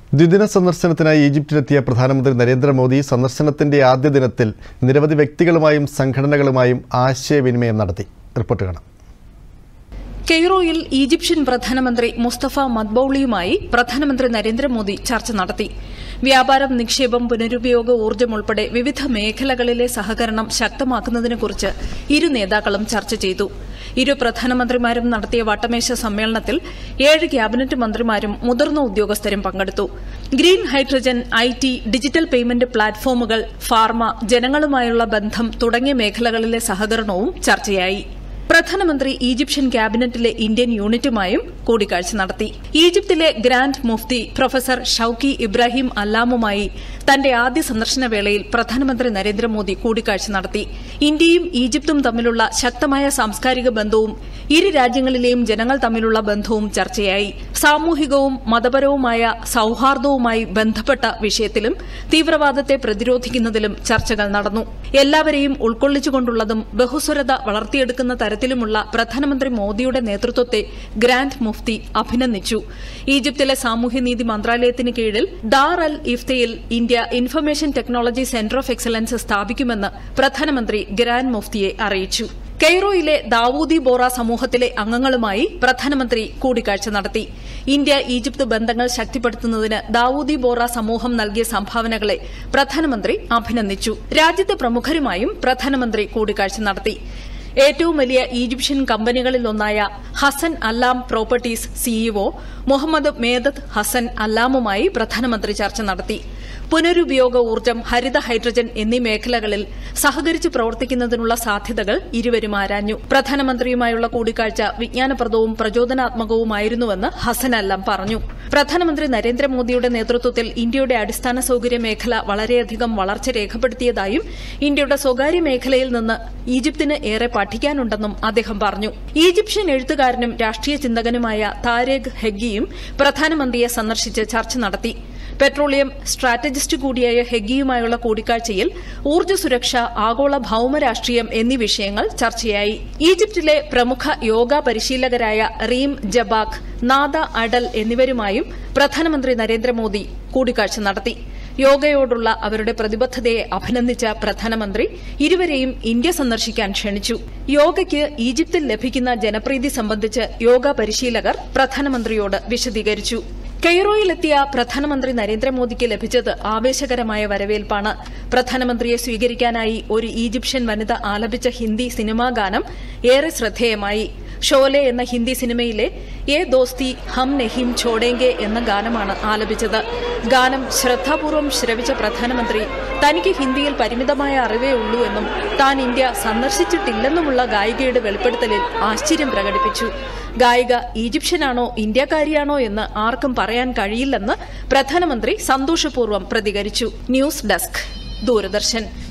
ദ്വിദിന സന്ദർശനത്തിനായി ഈജിപ്തിലെത്തിയ പ്രധാനമന്ത്രി നരേന്ദ്രമോദി സന്ദർശനത്തിന്റെ ആദ്യ ദിനത്തിൽ നിരവധി വ്യക്തികളുമായും സംഘടനകളുമായും ആശയവിനിമയം നടത്തി റിപ്പോർട്ട് കാണാം കെയ്റോയിൽ ഈജിപ്ഷ്യൻ പ്രധാനമന്ത്രി മുസ്തഫ മദ്ബൌളിയുമായി പ്രധാനമന്ത്രി നരേന്ദ്രമോദി ചർച്ച നടത്തി വ്യാപാരം നിക്ഷേപം പുനരുപയോഗ ഊർജ്ജം ഉൾപ്പെടെ വിവിധ മേഖലകളിലെ സഹകരണം ശക്തമാക്കുന്നതിനെക്കുറിച്ച് ഇരു നേതാക്കളും ചർച്ച ചെയ്തു ഇരു പ്രധാനമന്ത്രിമാരും നടത്തിയ വട്ടമേശ സമ്മേളനത്തിൽ ഏഴ് ക്യാബിനറ്റ് മന്ത്രിമാരും മുതിർന്ന ഉദ്യോഗസ്ഥരും പങ്കെടുത്തു green hydrogen I T digital payment പ്ലാറ്റ്ഫോമുകൾ ഫാർമ ജനങ്ങളുമായുള്ള ബന്ധം തുടങ്ങിയ മേഖലകളിലെ സഹകരണവും ചർച്ചയായി പ്രധാനമന്ത്രി ഈജിപ്ഷ്യൻ ക്യാബിനറ്റിലെ ഇന്ത്യൻ യൂണിറ്റുമായും കൂടിക്കാഴ്ച നടത്തി ഈജിപ്തിലെ ഗ്രാൻഡ് മുഫ്തി പ്രൊഫസർ ഷൌക്കി ഇബ്രാഹിം അല്ലാമുമായി തന്റെ ആദ്യ സന്ദർശന വേളയിൽ പ്രധാനമന്ത്രി നരേന്ദ്രമോദി കൂടിക്കാഴ്ച നടത്തി ഇന്ത്യയും ഈജിപ്തും തമ്മിലുള്ള ശക്തമായ സാംസ്കാരിക ബന്ധവും ഇരു രാജ്യങ്ങളിലെയും ജനങ്ങൾ തമ്മിലുള്ള ബന്ധവും ചർച്ചയായി സാമൂഹികവും മതപരവുമായ സൌഹാർദ്ദവുമായി ബന്ധപ്പെട്ട വിഷയത്തിലും തീവ്രവാദത്തെ പ്രതിരോധിക്കുന്നതിലും ചർച്ചകൾ നടന്നു എല്ലാവരെയും ഉൾക്കൊള്ളിച്ചുകൊണ്ടുള്ളതും ബഹുസ്വരത വളർത്തിയെടുക്കുന്ന തരത്തിലുമുള്ള പ്രധാനമന്ത്രി മോദിയുടെ നേതൃത്വത്തെ ഗ്രാൻഡ് മുഫ്തി അഭിനന്ദിച്ചു ഈജിപ്തിലെ സാമൂഹ്യനീതി മന്ത്രാലയത്തിന് കീഴിൽ ദാർ അൽ ഇഫ്തയിൽ India information technology centre of excellence സ്ഥാപിക്കുമെന്ന് പ്രധാനമന്ത്രി ഗ്രാൻഡ് മുഫ്തിയെ അറിയിച്ചു കെയ്റോയിലെ ദാവൂദി ബോറ സമൂഹത്തിലെ അംഗങ്ങളുമായി പ്രധാനമന്ത്രി കൂടിക്കാഴ്ച നടത്തി ഇന്ത്യ ഈജിപ്ത് ബന്ധങ്ങൾ ശക്തിപ്പെടുത്തുന്നതിന് ദാവൂദി ബോറ സമൂഹം നൽകിയ സംഭാവനകളെ പ്രധാനമന്ത്രി അഭിനന്ദിച്ചു രാജ്യത്തെ പ്രമുഖരുമായും പ്രധാനമന്ത്രി കൂടിക്കാഴ്ച നടത്തി ഏറ്റവും വലിയ ഈജിപ്ഷ്യൻ കമ്പനികളിലൊന്നായ Hassan Allam properties CEO Mohamed Medhat Hassan അല്ലാമുമായി പ്രധാനമന്ത്രി ചർച്ച നടത്തി പുനരുപയോഗ ഊർജ്ജം ഹരിത ഹൈഡ്രജൻ എന്നീ മേഖലകളിൽ സഹകരിച്ച് പ്രവർത്തിക്കുന്നതിനുള്ള സാധ്യതകൾ ഇരുവരും ആരാഞ്ഞു പ്രധാനമന്ത്രിയുമായുള്ള കൂടിക്കാഴ്ച വിജ്ഞാനപ്രദവും പ്രചോദനാത്മകവുമായിരുന്നുവെന്ന് ഹസൻ അല്ലാം പറഞ്ഞു പ്രധാനമന്ത്രി നരേന്ദ്രമോദിയുടെ നേതൃത്വത്തിൽ ഇന്ത്യയുടെ അടിസ്ഥാന സൌകര്യ മേഖല വളരെയധികം വളർച്ച രേഖപ്പെടുത്തിയതായും ഇന്ത്യയുടെ സ്വകാര്യ മേഖലയിൽ നിന്ന് ഈജിപ്തിന് ഏറെ പഠിക്കാനുണ്ടെന്നും അദ്ദേഹം പറഞ്ഞു ഈജിപ്ഷ്യൻ എഴുത്തുകാരനും രാഷ്ട്രീയ ചിന്തകനുമായ താരേഖ് ഹെഗ്ഗിയും പ്രധാനമന്ത്രിയെ സന്ദർശിച്ച് ചർച്ച നടത്തി പെട്രോളിയം സ്ട്രാറ്റജിസ്റ്റ് കൂടിയായ ഹെഗ്ഗിയുമായുള്ള കൂടിക്കാഴ്ചയിൽ ഊർജ്ജ സുരക്ഷ ആഗോള ഭൌമരാഷ്ട്രീയം എന്നീ വിഷയങ്ങൾ ചർച്ചയായി ഈജിപ്തിലെ പ്രമുഖ യോഗ പരിശീലകരായ റീം ജബാഖ് നാദ അഡൽ എന്നിവരുമായും പ്രധാനമന്ത്രി നരേന്ദ്രമോദി കൂടിക്കാഴ്ച നടത്തി യോഗയോടുള്ള അവരുടെ പ്രതിബദ്ധതയെ അഭിനന്ദിച്ച പ്രധാനമന്ത്രി ഇരുവരെയും ഇന്ത്യ സന്ദർശിക്കാൻ ക്ഷണിച്ചു യോഗയ്ക്ക് ഈജിപ്തിൽ ലഭിക്കുന്ന ജനപ്രീതി സംബന്ധിച്ച് യോഗ പരിശീലകർ പ്രധാനമന്ത്രിയോട് വിശദീകരിച്ചു കെയ്റോയിലെത്തിയ പ്രധാനമന്ത്രി നരേന്ദ്രമോദിക്ക് ലഭിച്ചത് ആവേശകരമായ വരവേൽപ്പാണ് പ്രധാനമന്ത്രിയെ സ്വീകരിക്കാനായി ഒരു ഈജിപ്ഷ്യൻ വനിത ആലപിച്ച ഹിന്ദി സിനിമാ ഗാനം ഏറെ ശ്രദ്ധേയമായി ഷോലെ എന്ന ഹിന്ദി സിനിമയിലെ ഏ ദോസ്തി ഹം നെഹിം ഛോടേങ്കെ എന്ന ഗാനമാണ് ആലപിച്ചത് ഗാനം ശ്രദ്ധാപൂർവം ശ്രവിച്ച പ്രധാനമന്ത്രി തനിക്ക് ഹിന്ദിയിൽ പരിമിതമായ അറിവേ ഉള്ളൂ എന്നും താൻ ഇന്ത്യ സന്ദർശിച്ചിട്ടില്ലെന്നുമുള്ള ഗായികയുടെ വെളിപ്പെടുത്തലിൽ ആശ്ചര്യം പ്രകടിപ്പിച്ചു ഗായിക ഈജിപ്ഷ്യനാണോ ഇന്ത്യക്കാരിയാണോ എന്ന് ആർക്കും പറയാൻ കഴിയില്ലെന്ന് പ്രധാനമന്ത്രി സന്തോഷപൂർവ്വം പ്രതികരിച്ചു ന്യൂസ് ഡെസ്ക് ദൂരദർശൻ